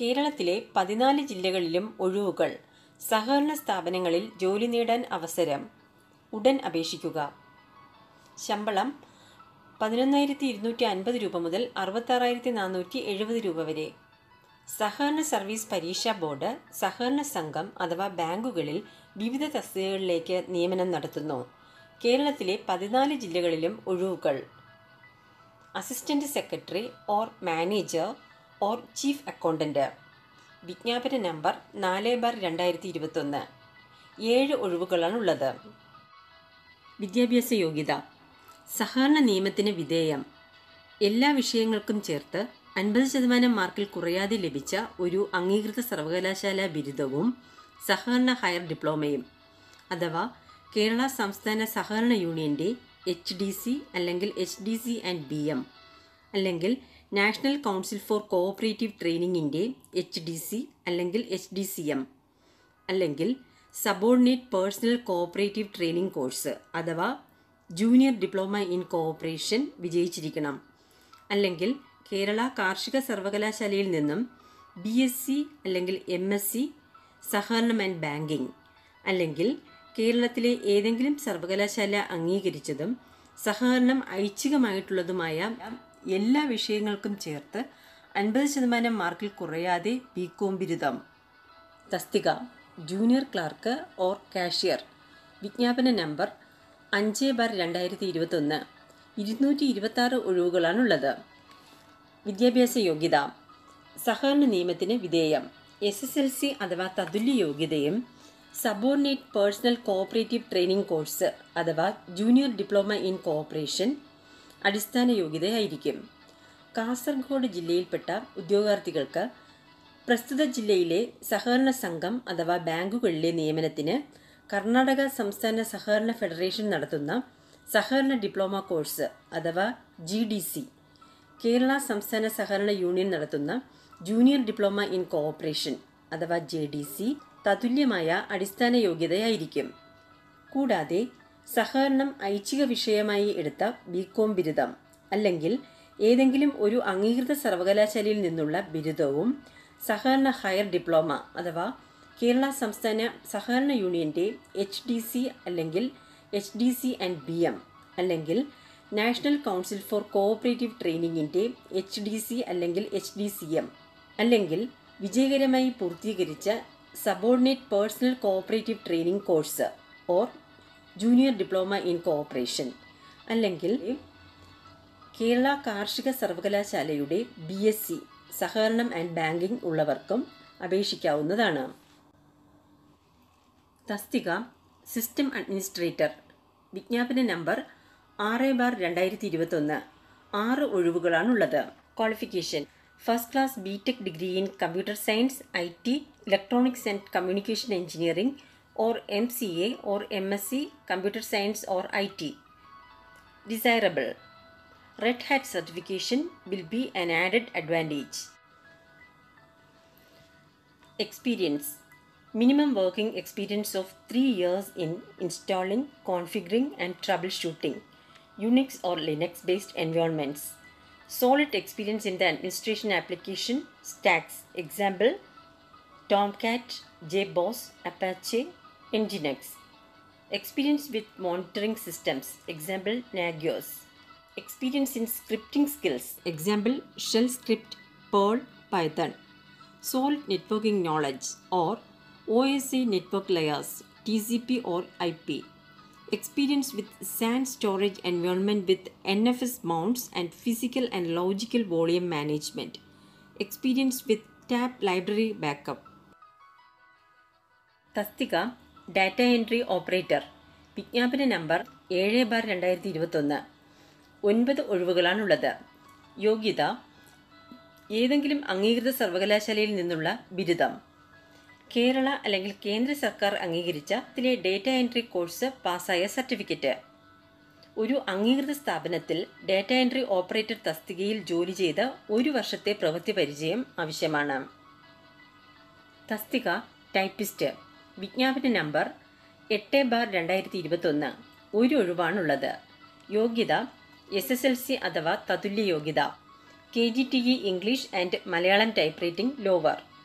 കേരളത്തിലെ പതിനാല് ജില്ലകളിലും ഒഴിവുകൾ സഹകരണ സ്ഥാപനങ്ങളിൽ ജോലി നേടാൻ അവസരം ഉടൻ അപേക്ഷിക്കുക ശമ്പളം പതിനൊന്നായിരത്തി ഇരുന്നൂറ്റി അൻപത് രൂപ മുതൽ അറുപത്താറായിരത്തി നാനൂറ്റി എഴുപത് രൂപ വരെ സഹകരണ സർവീസ് പരീക്ഷാ ബോർഡ് സഹകരണ സംഘം അഥവാ ബാങ്കുകളിൽ വിവിധ തസ്തികകളിലേക്ക് നിയമനം നടത്തുന്നു കേരളത്തിലെ പതിനാല് ജില്ലകളിലും ഒഴിവുകൾ assistant secretary or manager or chief accountant വിജ്ഞാപന നമ്പർ നാല് ബാർ രണ്ടായിരത്തി ഇരുപത്തൊന്ന് ഏഴ് ഒഴിവുകളാണുള്ളത് വിദ്യാഭ്യാസ യോഗ്യത സഹകരണ നിയമത്തിന് വിധേയം എല്ലാ വിഷയങ്ങൾക്കും ചേർത്ത് അൻപത് ശതമാനം മാർക്കിൽ കുറയാതെ ലഭിച്ച ഒരു അംഗീകൃത സർവകലാശാല ബിരുദവും സഹകരണ ഹയർ ഡിപ്ലോമയും അഥവാ കേരള സംസ്ഥാന സഹകരണ യൂണിയൻ്റെ എച്ച് ഡി സി അല്ലെങ്കിൽ H D C and B M അല്ലെങ്കിൽ നാഷണൽ കൗൺസിൽ ഫോർ കോഓപ്പറേറ്റീവ് ട്രെയിനിങ്ങിൻ്റെ എച്ച് ഡി സി അല്ലെങ്കിൽ എച്ച് ഡി സി എം അല്ലെങ്കിൽ subordinate personnel cooperative training course അഥവാ ജൂനിയർ ഡിപ്ലോമ ഇൻ കോഓപ്പറേഷൻ വിജയിച്ചിരിക്കണം അല്ലെങ്കിൽ കേരള കാർഷിക സർവകലാശാലയിൽ നിന്നും ബി എസ് സി അല്ലെങ്കിൽ എം എസ് സി സഹകരണം ആൻഡ് ബാങ്കിംഗ് അല്ലെങ്കിൽ കേരളത്തിലെ ഏതെങ്കിലും സർവകലാശാല അംഗീകരിച്ചതും സഹകരണം ഐച്ഛികമായിട്ടുള്ളതുമായ എല്ലാ വിഷയങ്ങൾക്കും ചേർത്ത് അൻപത് ശതമാനം മാർക്കിൽ കുറയാതെ ബികോം ബിരുദം തസ്തിക ജൂനിയർ ക്ലാർക്ക് ഓർ കാഷ്യർ വിജ്ഞാപന നമ്പർ അഞ്ച് ബാർ രണ്ടായിരത്തി ഇരുപത്തൊന്ന് ഇരുന്നൂറ്റി ഇരുപത്താറ് ഒഴിവുകളാണുള്ളത് വിദ്യാഭ്യാസ യോഗ്യത സഹകരണ നിയമത്തിന് വിധേയം എസ് എസ് എൽ സി അഥവാ തതുല്യ യോഗ്യതയും subordinate personnel cooperative training course അഥവാ ജൂനിയർ ഡിപ്ലോമ ഇൻ കോഓപ്പറേഷൻ അടിസ്ഥാന യോഗ്യതയായിരിക്കും കാസർഗോഡ് ജില്ലയിൽപ്പെട്ട ഉദ്യോഗാർത്ഥികൾക്ക് പ്രസ്തുത ജില്ലയിലെ സഹകരണ സംഘം അഥവാ ബാങ്കുകളിലെ നിയമനത്തിന് കർണാടക സംസ്ഥാന സഹകരണ ഫെഡറേഷൻ നടത്തുന്ന സഹകരണ ഡിപ്ലോമ കോഴ്സ് അഥവാ ജി ഡി സി കേരള സംസ്ഥാന സഹകരണ യൂണിയൻ നടത്തുന്ന ജൂനിയർ ഡിപ്ലോമ ഇൻ കോഓപ്പറേഷൻ അഥവാ ജെ ഡി സി തതുല്യമായ അടിസ്ഥാന യോഗ്യതയായിരിക്കും കൂടാതെ സഹകരണം ഐച്ഛിക വിഷയമായി എടുത്ത ബികോം ബിരുദം അല്ലെങ്കിൽ ഏതെങ്കിലും ഒരു അംഗീകൃത സർവകലാശാലയിൽ നിന്നുള്ള ബിരുദവും സഹകരണ ഹയർ ഡിപ്ലോമ അഥവാ കേരള സംസ്ഥാന സഹകരണ യൂണിയൻ്റെ എച്ച് ഡി സി അല്ലെങ്കിൽ H D C and B M അല്ലെങ്കിൽ നാഷണൽ കൗൺസിൽ ഫോർ കോഓപ്പറേറ്റീവ് ട്രെയിനിങ്ങിൻ്റെ എച്ച് ഡി സി അല്ലെങ്കിൽ എച്ച് ഡി സി എം അല്ലെങ്കിൽ വിജയകരമായി പൂർത്തീകരിച്ച subordinate personnel cooperative training course or junior diploma in cooperation അല്ലെങ്കിൽ കേരള കാർഷിക സർവകലാശാലയുടെ ബി എസ് സി സഹകരണം ആൻഡ് ബാങ്കിംഗ് ഉള്ളവർക്കും അപേക്ഷിക്കാവുന്നതാണ് തസ്തിക സിസ്റ്റം അഡ്മിനിസ്ട്രേറ്റർ വിജ്ഞാപന നമ്പർ ആറ് ബാർ രണ്ടായിരത്തി ഇരുപത്തൊന്ന് ആറ് ഒഴിവുകളാണുള്ളത് qualification first class B tech degree in computer science I T electronics and communication engineering or M C A or M S C computer science or I T desirable Red Hat certification will be an added advantage. Experience Minimum working experience of 3 years in installing, configuring, and troubleshooting Unix or Linux based environments. Solid experience in the administration application stacks. Example Tomcat, JBoss, Apache, Nginx. Experience with monitoring systems. Example Nagios experience in scripting skills example shell script perl python solid networking knowledge or osa network layers tcp or ip experience with SAN storage environment with nfs mounts and physical and logical volume management experience with tab library backup തസ്തിക data entry operator വിജ്ഞാപന number ഏഴ് bar രണ്ടായിരത്തി ഇരുപത്തൊന്ന് ഒൻപത് ഒഴിവുകളാണുള്ളത് യോഗ്യത ഏതെങ്കിലും അംഗീകൃത സർവകലാശാലയിൽ നിന്നുള്ള ബിരുദം കേരള അല്ലെങ്കിൽ കേന്ദ്ര സർക്കാർ അംഗീകരിച്ച ഇതിലെ ഡേറ്റ എൻട്രി കോഴ്സ് പാസ്സായ സർട്ടിഫിക്കറ്റ് ഒരു അംഗീകൃത സ്ഥാപനത്തിൽ ഡാറ്റ എൻട്രി ഓപ്പറേറ്റർ തസ്തികയിൽ ജോലി ചെയ്ത ഒരു വർഷത്തെ പ്രവൃത്തി പരിചയം ആവശ്യമാണ് തസ്തിക ടൈപ്പിസ്റ്റ് വിജ്ഞാപന നമ്പർ എട്ട് ബാർ രണ്ടായിരത്തി ഇരുപത്തൊന്ന് ഒരു ഒഴിവാണുള്ളത് യോഗ്യത എസ് എസ് എൽ സി അഥവാ തതുല്യ യോഗ്യത K G T E English and Malayalam type writing lower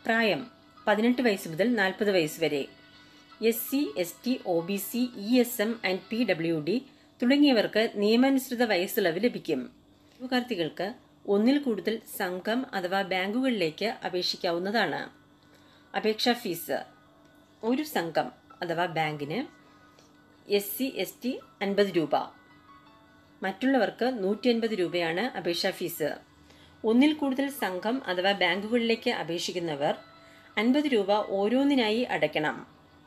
പ്രായം പതിനെട്ട് വയസ്സ് മുതൽ നാൽപ്പത് വയസ്സ് വരെ S C S T O B C E S M and P W D തുടങ്ങിയവർക്ക് നിയമാനുസൃത വയസ്സിളവ് ലഭിക്കും ഉദ്യോഗാർത്ഥികൾക്ക് ഒന്നിൽ കൂടുതൽ സംഘം അഥവാ ബാങ്കുകളിലേക്ക് അപേക്ഷിക്കാവുന്നതാണ് അപേക്ഷാ ഫീസ് ഒരു സംഘം അഥവാ ബാങ്കിന് എസ് സി എസ് ടി അൻപത് രൂപ മറ്റുള്ളവർക്ക് നൂറ്റി അൻപത് രൂപയാണ് അപേക്ഷാ ഫീസ് ഒന്നിൽ കൂടുതൽ സംഘം അഥവാ ബാങ്കുകളിലേക്ക് അപേക്ഷിക്കുന്നവർ അൻപത് രൂപ ഓരോന്നിനായി അടയ്ക്കണം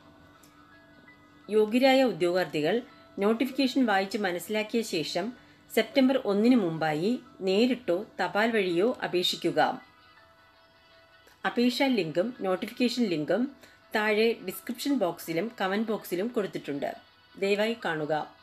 യോഗ്യരായ ഉദ്യോഗാർത്ഥികൾ നോട്ടിഫിക്കേഷൻ വായിച്ച് മനസ്സിലാക്കിയ ശേഷം സെപ്റ്റംബർ ഒന്നിന് മുമ്പായി നേരിട്ടോ തപാൽ വഴിയോ അപേക്ഷിക്കുക അപേക്ഷാ ലിങ്കും നോട്ടിഫിക്കേഷൻ ലിങ്കും താഴെ ഡിസ്ക്രിപ്ഷൻ ബോക്സിലും കമൻറ്റ് ബോക്സിലും കൊടുത്തിട്ടുണ്ട് ദയവായി കാണുക